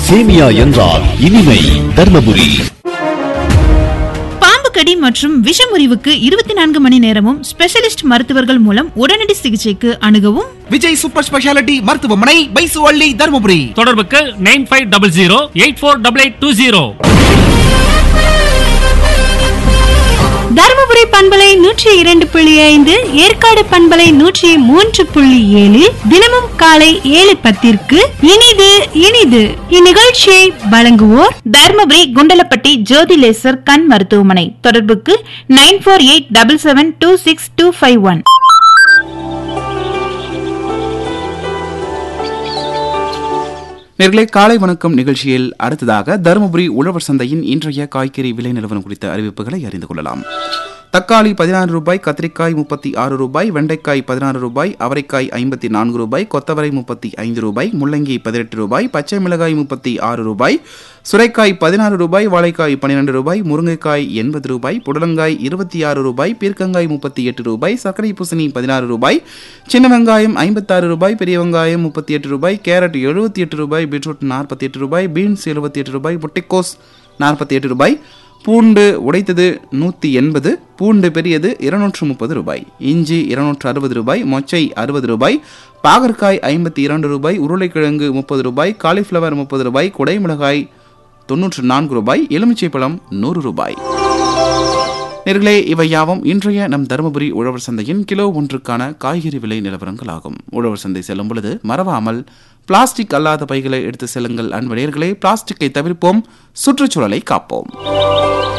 சேமியா என்றால் இனிமை தர்மபுரி பாம்பு கடி மற்றும் விஷமுறிவுக்கு இருபத்தி நான்கு மணி நேரமும் ஸ்பெஷலிஸ்ட் மருத்துவர்கள் மூலம் உடனடி சிகிச்சைக்கு அணுகவும் விஜய் சூப்பர் ஸ்பெஷாலிட்டி மருத்துவமனை பைசுவள்ளி தருமபுரி தொடர்புக்கு nine five double zero eight four double eight two zero Dharmapuri பண்பலை நூற்றி இரண்டு புள்ளி ஐந்து ஏற்காடு பண்பலை நூற்றி மூன்று புள்ளி ஏழில் தினமும் காலை ஏழு பத்திற்கு இனிது இனிது இந்நிகழ்ச்சியை வழங்குவோர் தர்மபுரி குண்டலப்பட்டி ஜோதி லேசர் கண் மருத்துவமனை தொடர்புக்கு nine four eight double seven two six two five one நேர்களே காலை வணக்கம் நிகழ்ச்சியில் அடுத்ததாக தருமபுரி உழவர் சந்தையின் இன்றைய காய்கறி விலை நிலவரம் குறித்த அறிவிப்புகளை அறிந்து கொள்ளலாம் தக்காளி பதினாறு ரூபாய் கத்திரிக்காய் முப்பத்தி ஆறு ரூபாய் வெண்டைக்காய் பதினாறு ரூபாய் அவரைக்காய் ஐம்பத்தி நான்கு ரூபாய் கொத்தவரை முப்பத்தி ஐந்து ரூபாய் முள்ளங்கி பதினெட்டு ரூபாய் பச்சை மிளகாய் முப்பத்தி ஆறு ரூபாய் சுரைக்காய் பதினாறு ரூபாய் வாழைக்காய் பன்னிரெண்டு ரூபாய் முருங்கைக்காய் எண்பது ரூபாய் புடலங்காய் இருபத்தி ஆறு ரூபாய் பீர்க்கங்காய் முப்பத்தி எட்டு ரூபாய் சர்க்கரை பூசணி பதினாறு ரூபாய் சின்ன வெங்காயம் ஐம்பத்தாறு ரூபாய் பெரிய வெங்காயம் முப்பத்தி எட்டு ரூபாய் கேரட் எழுபத்தி எட்டு ரூபாய் பீட்ரூட் நாற்பத்தி எட்டு ரூபாய் பீன்ஸ் எழுபத்தி எட்டு ரூபாய் முட்டைக்கோஸ் நாற்பத்தி எட்டு ரூபாய் பூண்டு உடைத்தது நூற்றி எண்பது பூண்டு பெரியது இருநூற்று முப்பது ரூபாய் இஞ்சி இருநூற்று அறுபது ரூபாய் மொச்சை அறுபது ரூபாய் பாகற்காய் ஐம்பத்தி இரண்டு ரூபாய் உருளைக்கிழங்கு முப்பது ரூபாய் காலிஃப்ளவர் முப்பது ரூபாய் குடைமிளகாய் தொன்னூற்று நான்கு ரூபாய் எலுமிச்சை பழம் நூறு ரூபாய் நேர்களே இவை யாவும் இன்றைய நம் தருமபுரி உழவர் சந்தையின் கிலோ ஒன்றுக்கான காய்கறி விலை நிலவரங்கள் ஆகும் உழவர் சந்தை செல்லும் பொழுது மறவாமல் பிளாஸ்டிக் அல்லாத பைகளை எடுத்து செல்லுங்கள் அன்பு நேர்களே பிளாஸ்டிக்கை தவிர்ப்போம் சுற்றுச்சூழலை காப்போம்